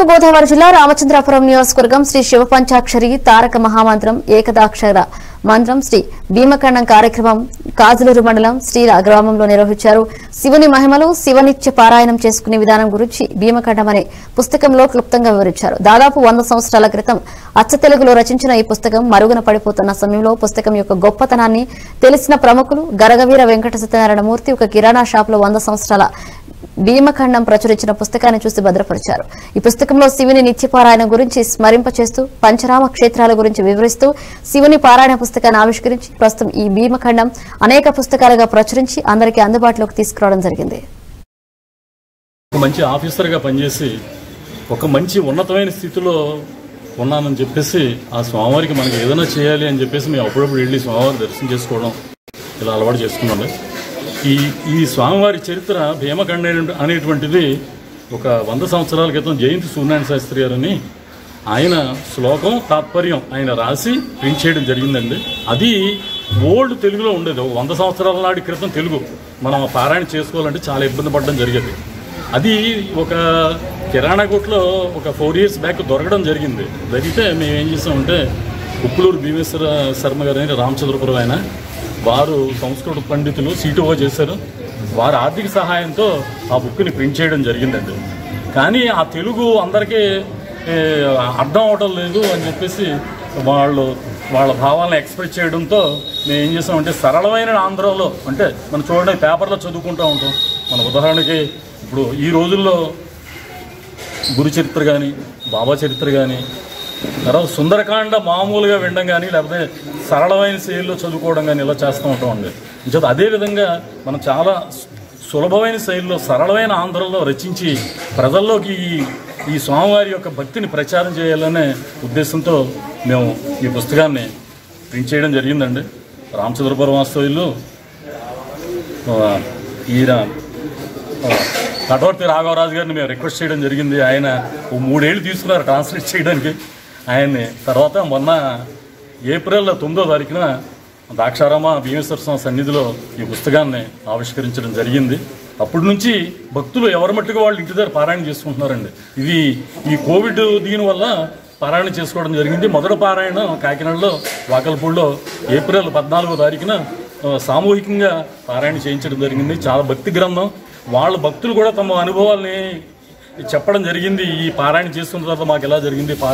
గోదావరి జిల్లా రామచంద్రాపురం నియోజకవర్గం శ్రీ శివ పంచాక్షరి తారక మహామంత్రం ఏకదాక్షర మంత్రం శ్రీ భీమఖండం కార్యక్రమం కాజులూరు మండలం శ్రీల గ్రామంలో నిర్వహించారు శివుని మహిమలు శివనిత్య పారాయణం చేసుకునే విధానం గురించి భీమఖండం అనే పుస్తకంలో క్లుప్తంగా వివరించారు దాదాపు వంద సంవత్సరాల క్రితం అచ్చ తెలుగులో రచించిన ఈ పుస్తకం మరుగున పడిపోతున్న సమయంలో పుస్తకం యొక్క గొప్పతనాన్ని తెలిసిన ప్రముఖులు గరగవీర వెంకట సత్యనారాయణ మూర్తి ఒక కిరాణా షాపులో వంద సంవత్సరాల భీమఖండం ప్రచురించిన పుస్తకాన్ని చూసి భద్రపరిచారు ఈ పుస్తకంలో శివుని నిత్యపారాయణ గురించి స్మరింపచేస్తూ పంచరామ క్షేత్రాల గురించి వివరిస్తూ శివుని పారాయణ పుస్తకాన్ని ఆవిష్కరించి ప్రస్తుతం ఈ భీమఖండం అనేక పుస్తకాలుగా ప్రచురించి అందరికీ అందుబాటులోకి తీసుకురావడం జరిగింది ఒక మంచి ఆఫీసర్గా పనిచేసి ఒక మంచి ఉన్నతమైన స్థితిలో ఉన్నానని చెప్పేసి ఆ స్వామివారికి మనకి ఏదైనా చేయాలి అని చెప్పేసి మేము అప్పుడప్పుడు వెళ్ళి స్వామివారి దర్శనం చేసుకోవడం ఇలా అలవాటు చేసుకున్నాము ఈ ఈ స్వామివారి చరిత్ర భీమఖండ అనేటువంటిది ఒక వంద సంవత్సరాల క్రితం జయంతి సూర్యనారాయణ శాస్త్రి గారని ఆయన శ్లోకం తాత్పర్యం ఆయన రాసి ప్రింట్ చేయడం జరిగిందండి అది ఓల్డ్ తెలుగులో ఉండేది ఒక వంద సంవత్సరాల నాటి క్రితం తెలుగు మనం ఆ పారాయణ చేసుకోవాలంటే చాలా ఇబ్బంది పడడం జరిగేది అది ఒక కిరాణా కొట్లో ఒక ఫోర్ ఇయర్స్ బ్యాక్ దొరకడం జరిగింది జరిగితే మేము ఏం చేసామంటే ఉప్పులూరు భీమేశ్వర శర్మ గారు అని రామచంద్రపురం ఆయన వారు సంస్కృత పండితులు సీటుగా చేశారు వారి ఆర్థిక సహాయంతో ఆ బుక్ని ప్రింట్ చేయడం జరిగిందండి కానీ ఆ తెలుగు అందరికీ ఏ, అర్థం అవటం లేదు అని చెప్పేసి వాళ్ళు వాళ్ళ భావాలను ఎక్స్ప్రెస్ చేయడంతో మేము ఏం చేసామంటే సరళమైన ఆంధ్రంలో అంటే మనం చూడండి పేపర్లో చదువుకుంటూ ఉంటాం మన ఉదాహరణకి ఇప్పుడు ఈ రోజుల్లో గురు చరిత్ర కానీ బాబా చరిత్ర కానీ తర్వాత సుందరకాండ మామూలుగా వినడం కానీ లేకపోతే సరళమైన శైలిలో చదువుకోవడం కానీ ఇలా చేస్తూ ఉంటాం అండి ఇంకొక అదేవిధంగా మనం చాలా సు- సులభమైన శైలిలో సరళమైన ఆంధ్రంలో రచించి ప్రజల్లోకి ఈ ఈ స్వామివారి యొక్క భక్తిని ప్రచారం చేయాలనే ఉద్దేశంతో మేము ఈ పుస్తకాన్ని ప్రింట్ చేయడం జరిగిందండి రామచంద్రపురం వాస్తవ్యులు ఆ, ఈయన ఆ, కటవర్తి రాఘవరాజు గారిని మేము రిక్వెస్ట్ చేయడం జరిగింది ఆయన ఓ మూడేళ్ళు తీసుకున్నారు ట్రాన్స్లేట్ చేయడానికి ఆయన్ని తర్వాత మొన్న ఏప్రిల్ తొమ్మిదో తారీఖున ద్రాక్షారామ భీమేశ్వర స్వామి సన్నిధిలో ఈ పుస్తకాన్ని ఆవిష్కరించడం జరిగింది అప్పటి నుంచి భక్తులు ఎవరి మట్టుకు వాళ్ళు ఇంటి దగ్గర పారాయణ చేసుకుంటున్నారండి ఇది ఈ కోవిడ్ దీనివల్ల పారాయణ చేసుకోవడం జరిగింది మొదటి పారాయణ కాకినాడలో వాకల్పూడిలో ఏప్రిల్ పద్నాలుగో తారీఖున ఆ, సామూహికంగా పారాయణ చేయించడం జరిగింది చాలా భక్తి గ్రంథం వాళ్ళ భక్తులు కూడా తమ అనుభవాల్ని చెప్పడం జరిగింది ఈ పారాయణ చేసుకున్న తర్వాత మాకు ఎలా జరిగింది పా-